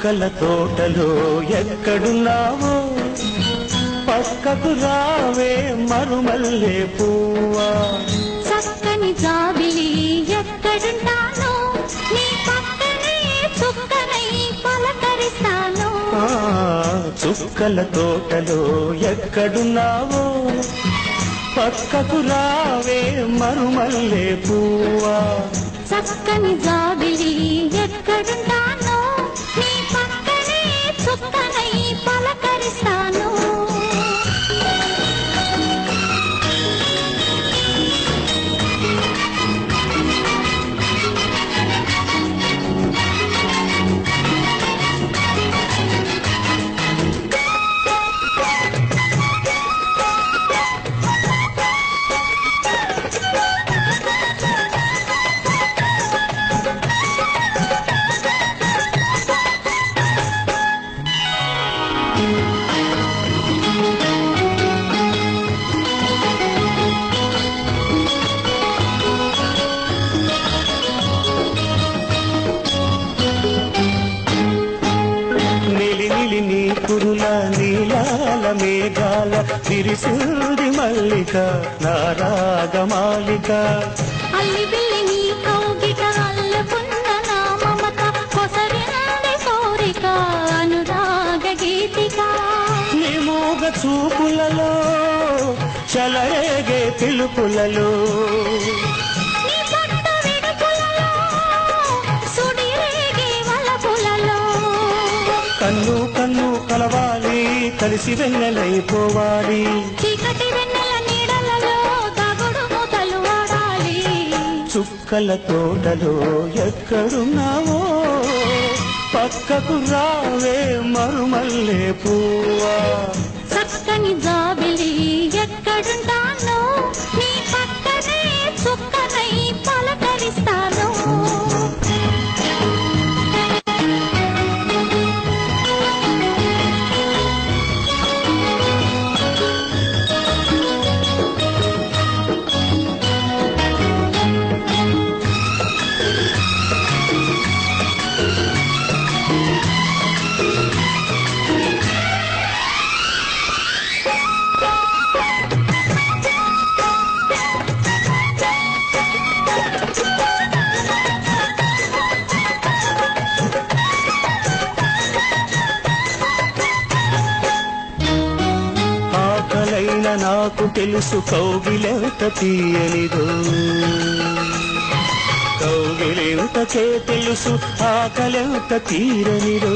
చుక్కల తోటలో ఎక్కడున్నావో పక్కకు రావే మరుమల్లే పువ్వా చక్కని జాబిలి ఎక్కడుంటాను నీ పక్కనే చుక్కనై పలకరిస్తాను ఆ, చుక్కల తోటలో ఎక్కడున్నావో పక్కకు రావే మరుమల్లే పువ్వా చక్కని జాబిలి ఎక్కడుంటాను నీ పక్కనే చుక్కనై పలకరిస్తాను నిలి నిలి నీ కురుల నీలాల మేఘాల విరిసింది మల్లిక నారాగమాలిక అల్లి బిల్లి నీ కౌగిట అల్లుకున్న నా మమత కొసరింది కోరిక అనురాగ గీతిక నీ మూగ చూపులలో చలరేగే పిలుపులలో నీ పట్టు విడుపులలో సుడిరేగే వలపులలో కన్ను కన్ను కలవాలి కలిసి వెన్నెలైపోవాలి చీకటి వెన్నెల నీడలలో తగుడు మూతలు వాడాలి చుక్కల తోటలో ఎక్కడున్నావో పక్కకు రావే మరుమల్లే పువ్వా చక్కని జాబిలి ఎక్కడుంటాను నీ పక్కనే చుక్కనై పలకరిస్తాను ఆకలైన నాకు తెలుసు కౌగిలెంత తీయనిదో కౌగిలెంతకే తెలుసు ఆకలెంత తీరనిదో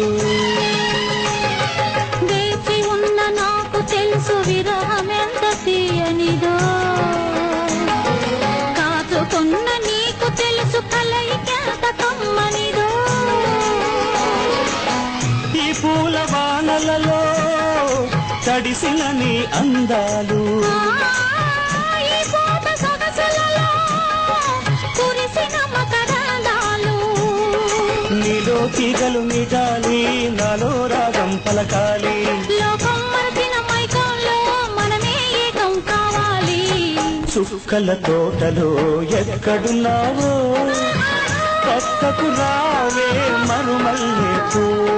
వేచి ఉన్న నాకు తెలుసు విరహం ఎంత తీయనిదో కాచుకున్న నీకు తెలుసు కలయికెంత కమ్మనిదో ఈ పూల వానలలో తడిసిన నీ అందాలు ఆ, ఈ పూట సొగసులలో కురిసిన మకరందాలు నీలో తీగలు మిగాలి నాలో రాగం పలకాలి లోకం మరచిన మైకంలో మనమే ఏకం కావాలి చుక్కల తోటలో ఎక్కడున్నావో పక్కకు రావే మరుమల్లే పువ్వా